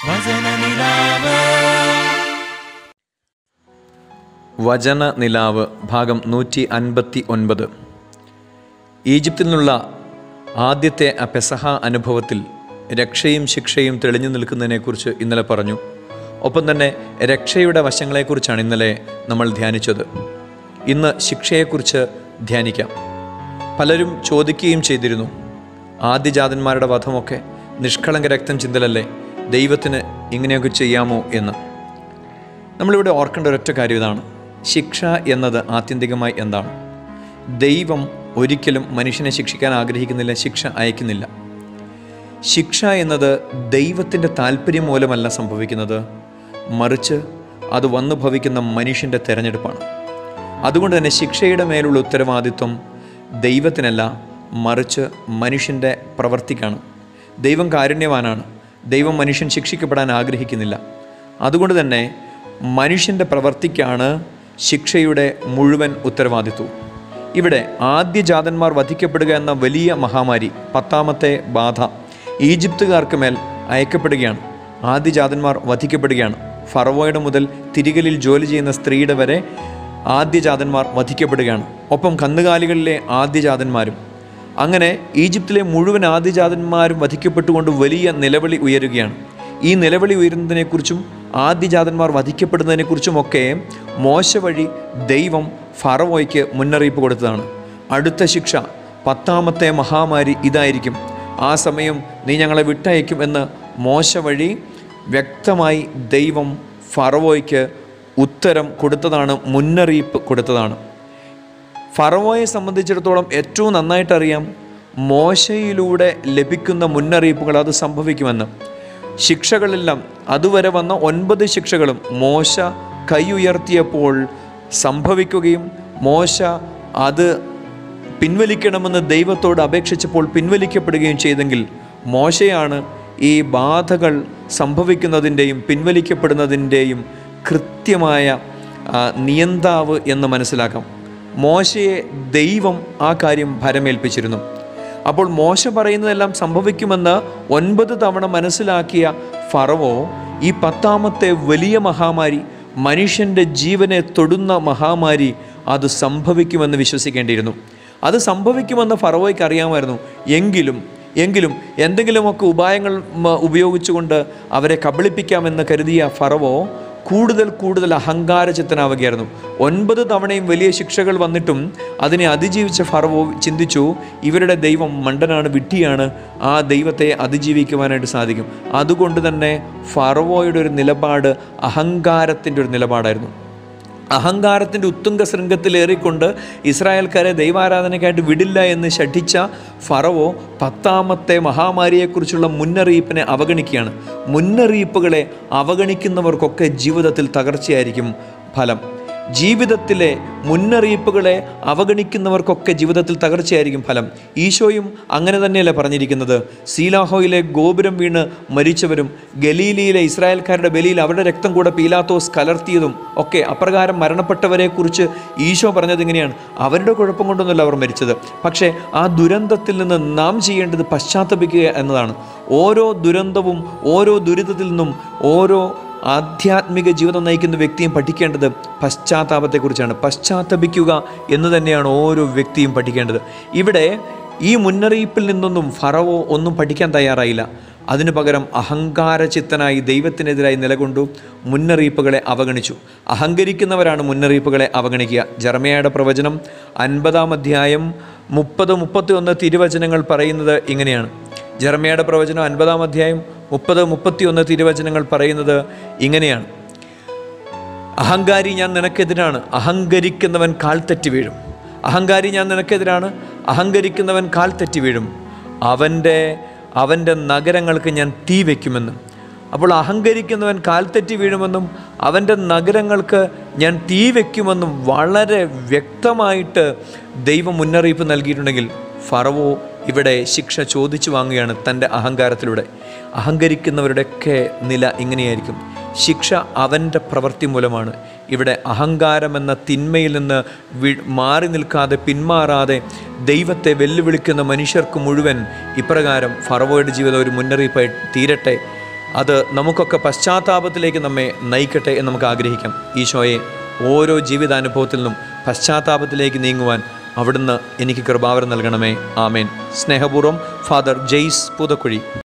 വചനനിലാവ് വചന നിലാവ് ഭാഗം നൂറ്റി അൻപത്തി ഒൻപത് ഈജിപ്തിൽ നിന്നുള്ള ആദ്യത്തെ ആ പെസഹ അനുഭവത്തിൽ രക്ഷയും ശിക്ഷയും തെളിഞ്ഞു നിൽക്കുന്നതിനെക്കുറിച്ച് ഇന്നലെ പറഞ്ഞു ഒപ്പം തന്നെ രക്ഷയുടെ വശങ്ങളെക്കുറിച്ചാണ് ഇന്നലെ നമ്മൾ ധ്യാനിച്ചത് ഇന്ന് ശിക്ഷയെക്കുറിച്ച് ധ്യാനിക്കാം പലരും ചോദിക്കുകയും ചെയ്തിരുന്നു ആദ്യജാതന്മാരുടെ വധമൊക്കെ നിഷ്കളങ്ക രക്തം ചിന്തലല്ലേ ദൈവത്തിന് ഇങ്ങനെയൊക്കെ ചെയ്യാമോ എന്ന് നമ്മളിവിടെ ഓർക്കേണ്ട ഒരൊറ്റ കാര്യം ഇതാണ് ശിക്ഷ എന്നത് ആത്യന്തികമായി എന്താണ് ദൈവം ഒരിക്കലും മനുഷ്യനെ ശിക്ഷിക്കാൻ ആഗ്രഹിക്കുന്നില്ല ശിക്ഷ അയക്കുന്നില്ല ശിക്ഷ എന്നത് ദൈവത്തിൻ്റെ താല്പര്യം മൂലമല്ല സംഭവിക്കുന്നത് മറിച്ച് അത് വന്നു ഭവിക്കുന്ന മനുഷ്യൻ്റെ തെരഞ്ഞെടുപ്പാണ് അതുകൊണ്ട് തന്നെ ശിക്ഷയുടെ മേലുള്ള ഉത്തരവാദിത്വം ദൈവത്തിനല്ല മറിച്ച് മനുഷ്യൻ്റെ പ്രവർത്തിക്കാണ് ദൈവം കാരുണ്യവാനാണ് ദൈവം മനുഷ്യൻ ശിക്ഷിക്കപ്പെടാൻ ആഗ്രഹിക്കുന്നില്ല അതുകൊണ്ട് തന്നെ മനുഷ്യൻ്റെ പ്രവർത്തിക്കാണ് ശിക്ഷയുടെ മുഴുവൻ ഉത്തരവാദിത്വവും ഇവിടെ ആദ്യജാതന്മാർ വധിക്കപ്പെടുക എന്ന വലിയ മഹാമാരി പത്താമത്തെ ബാധ ഈജിപ്തുകാർക്ക് മേൽ അയക്കപ്പെടുകയാണ് ആദ്യജാതന്മാർ വധിക്കപ്പെടുകയാണ് ഫറവോയുടെ മുതൽ തിരികലിൽ ജോലി ചെയ്യുന്ന സ്ത്രീയുടെ വരെ ആദ്യജാതന്മാർ വധിക്കപ്പെടുകയാണ് ഒപ്പം കന്നുകാലികളിലെ ആദ്യജാതന്മാരും അങ്ങനെ ഈജിപ്തിലെ മുഴുവൻ ആദ്യജാതന്മാരും വധിക്കപ്പെട്ടുകൊണ്ട് വലിയ നിലവിളി ഉയരുകയാണ് ഈ നിലവിളി ഉയരുന്നതിനെക്കുറിച്ചും ആദ്യജാതന്മാർ വധിക്കപ്പെടുന്നതിനെക്കുറിച്ചുമൊക്കെ മോശ വഴി ദൈവം ഫറവോയ്ക്ക് മുന്നറിയിപ്പ് കൊടുത്തതാണ് അടുത്ത ശിക്ഷ പത്താമത്തെ മഹാമാരി ഇതായിരിക്കും ആ സമയം നീ ഞങ്ങളെ വിട്ടയക്കും എന്ന് മോശ വഴി വ്യക്തമായി ദൈവം ഫറവോയ്ക്ക് ഉത്തരം കൊടുത്തതാണ് മുന്നറിയിപ്പ് കൊടുത്തതാണ് ഫറവോയെ സംബന്ധിച്ചിടത്തോളം ഏറ്റവും നന്നായിട്ട് അറിയാം മോശയിലൂടെ ലഭിക്കുന്ന മുന്നറിയിപ്പുകൾ അത് സംഭവിക്കുമെന്ന് ശിക്ഷകളെല്ലാം അതുവരെ വന്ന ഒൻപത് ശിക്ഷകളും മോശ കൈ ഉയർത്തിയപ്പോൾ സംഭവിക്കുകയും മോശ അത് പിൻവലിക്കണമെന്ന് ദൈവത്തോട് അപേക്ഷിച്ചപ്പോൾ പിൻവലിക്കപ്പെടുകയും ചെയ്തെങ്കിൽ മോശയാണ് ഈ ബാധകൾ സംഭവിക്കുന്നതിൻ്റെയും പിൻവലിക്കപ്പെടുന്നതിൻ്റെയും കൃത്യമായ ആ, നിയന്താവ് എന്ന് മനസ്സിലാക്കാം മോശയെ ദൈവം ആ കാര്യം ഭരമേൽപ്പിച്ചിരുന്നു അപ്പോൾ മോശ പറയുന്നതെല്ലാം സംഭവിക്കുമെന്ന് ഒൻപത് തവണ മനസ്സിലാക്കിയ ഫറവോ ഈ പത്താമത്തെ വലിയ മഹാമാരി മനുഷ്യൻ്റെ ജീവനെ തൊടുന്ന മഹാമാരി അത് സംഭവിക്കുമെന്ന് വിശ്വസിക്കേണ്ടിയിരുന്നു അത് സംഭവിക്കുമെന്ന് ഫറവോയ്ക്ക് അറിയാമായിരുന്നു എങ്കിലും എങ്കിലും എന്തെങ്കിലുമൊക്കെ ഉപായങ്ങൾ മ, ഉപയോഗിച്ചുകൊണ്ട് അവരെ കബളിപ്പിക്കാമെന്ന് കരുതിയ ഫറവോ കൂടുതൽ കൂടുതൽ അഹങ്കാരചിത്തനാവുകയായിരുന്നു ഒൻപത് തവണയും വലിയ ശിക്ഷകൾ വന്നിട്ടും അതിനെ അതിജീവിച്ച ഫറവോ ചിന്തിച്ചു ഇവരുടെ ദൈവം മണ്ടനാണ് വിഡ്ഢിയാണ് ആ ദൈവത്തെ അതിജീവിക്കുവാനായിട്ട് സാധിക്കും അതുകൊണ്ട് തന്നെ ഫറവോയുടെ ഒരു നിലപാട് അഹങ്കാരത്തിൻ്റെ ഒരു നിലപാടായിരുന്നു അഹങ്കാരത്തിൻ്റെ ഉത്തുംഗ ശൃംഗത്തിലേറിക്കൊണ്ട് ഇസ്രായേൽക്കാരെ ദൈവാരാധനയ്ക്കായിട്ട് വിടില്ല എന്ന് ശഠിച്ച ഫറവോ പത്താമത്തെ മഹാമാരിയെക്കുറിച്ചുള്ള മുന്നറിയിപ്പിനെ അവഗണിക്കുകയാണ് മുന്നറിയിപ്പുകളെ അവഗണിക്കുന്നവർക്കൊക്കെ ജീവിതത്തിൽ തകർച്ചയായിരിക്കും ഫലം ജീവിതത്തിലെ മുന്നറിയിപ്പുകളെ അവഗണിക്കുന്നവർക്കൊക്കെ ജീവിതത്തിൽ തകർച്ചയായിരിക്കും ഫലം ഈശോയും അങ്ങനെ തന്നെയല്ലേ പറഞ്ഞിരിക്കുന്നത് സീലാഹോയിലെ ഗോപുരം വീണ് മരിച്ചവരും ഗലീലിയിലെ ഇസ്രായേൽക്കാരുടെ ബലിയിൽ അവരുടെ രക്തം കൂടെ പീലാത്തോസ് കലർത്തിയതും ഒക്കെ അപ്രകാരം മരണപ്പെട്ടവരെക്കുറിച്ച് ഈശോ പറഞ്ഞത് ഇങ്ങനെയാണ് അവരുടെ കുഴപ്പം കൊണ്ടൊന്നുമല്ല അവർ മരിച്ചത് പക്ഷേ ആ ദുരന്തത്തിൽ നിന്ന് നാം ചെയ്യേണ്ടത് പശ്ചാത്തപിക്കുക എന്നതാണ് ഓരോ ദുരന്തവും ഓരോ ദുരിതത്തിൽ നിന്നും ഓരോ ആധ്യാത്മിക ജീവിതം നയിക്കുന്ന വ്യക്തിയും പഠിക്കേണ്ടത് പശ്ചാത്താപത്തെക്കുറിച്ചാണ് പശ്ചാത്തപിക്കുക എന്ന് തന്നെയാണ് ഓരോ വ്യക്തിയും പഠിക്കേണ്ടത് ഇവിടെ ഈ മുന്നറിയിപ്പിൽ നിന്നൊന്നും ഫറവോ ഒന്നും പഠിക്കാൻ തയ്യാറായില്ല അതിനു പകരം അഹങ്കാരചിത്തനായി ദൈവത്തിനെതിരായി നിലകൊണ്ടു മുന്നറിയിപ്പുകളെ അവഗണിച്ചു അഹങ്കരിക്കുന്നവരാണ് മുന്നറിയിപ്പുകളെ അവഗണിക്കുക ജർമ്മയുടെ പ്രവചനം അൻപതാം അധ്യായം മുപ്പത് മുപ്പത്തി ഒന്ന് തിരുവചനങ്ങൾ പറയുന്നത് ഇങ്ങനെയാണ് ജർമ്മയുടെ പ്രവചനം അൻപതാം അധ്യായം മുപ്പത് മുപ്പത്തിയൊന്ന് തിരുവചനങ്ങൾ പറയുന്നത് ഇങ്ങനെയാണ് അഹങ്കാരി ഞാൻ നിനക്കെതിരാണ് അഹങ്കരിക്കുന്നവൻ കാൽ തെറ്റി വീഴും അഹങ്കാരി ഞാൻ നിനക്കെതിരാണ് അഹങ്കരിക്കുന്നവൻ കാൽ തെറ്റി വീഴും അവൻ്റെ അവൻ്റെ നഗരങ്ങൾക്ക് ഞാൻ തീ വയ്ക്കുമെന്നും അപ്പോൾ അഹങ്കരിക്കുന്നവൻ കാൽ തെറ്റി വീഴുമെന്നും അവൻ്റെ നഗരങ്ങൾക്ക് ഞാൻ തീ വയ്ക്കുമെന്നും വളരെ വ്യക്തമായിട്ട് ദൈവം മുന്നറിയിപ്പ് നൽകിയിട്ടുണ്ടെങ്കിൽ ഫറവോ ഇവിടെ ശിക്ഷ ചോദിച്ചു വാങ്ങുകയാണ് തൻ്റെ അഹങ്കാരത്തിലൂടെ അഹങ്കരിക്കുന്നവരുടെയൊക്കെ നില ഇങ്ങനെയായിരിക്കും ശിക്ഷ അവൻ്റെ പ്രവൃത്തി മൂലമാണ് ഇവിടെ അഹങ്കാരം എന്ന തിന്മയിൽ നിന്ന് വി മാറി നിൽക്കാതെ പിന്മാറാതെ ദൈവത്തെ വെല്ലുവിളിക്കുന്ന മനുഷ്യർക്ക് മുഴുവൻ ഇപ്രകാരം ഫറവോയുടെ ജീവിതം ഒരു മുന്നറിയിപ്പായി തീരട്ടെ അത് നമുക്കൊക്കെ പശ്ചാത്താപത്തിലേക്ക് നമ്മെ നയിക്കട്ടെ എന്ന് നമുക്ക് ആഗ്രഹിക്കാം ഈശോയെ ഓരോ ജീവിതാനുഭവത്തിൽ നിന്നും പശ്ചാത്താപത്തിലേക്ക് നീങ്ങുവാൻ അവിടുന്ന് എനിക്ക് കൃപാവരം നൽകണമേ ആമേൻ സ്നേഹപൂർവ്വം ഫാദർ ജെയ്സ് പൂതക്കുഴി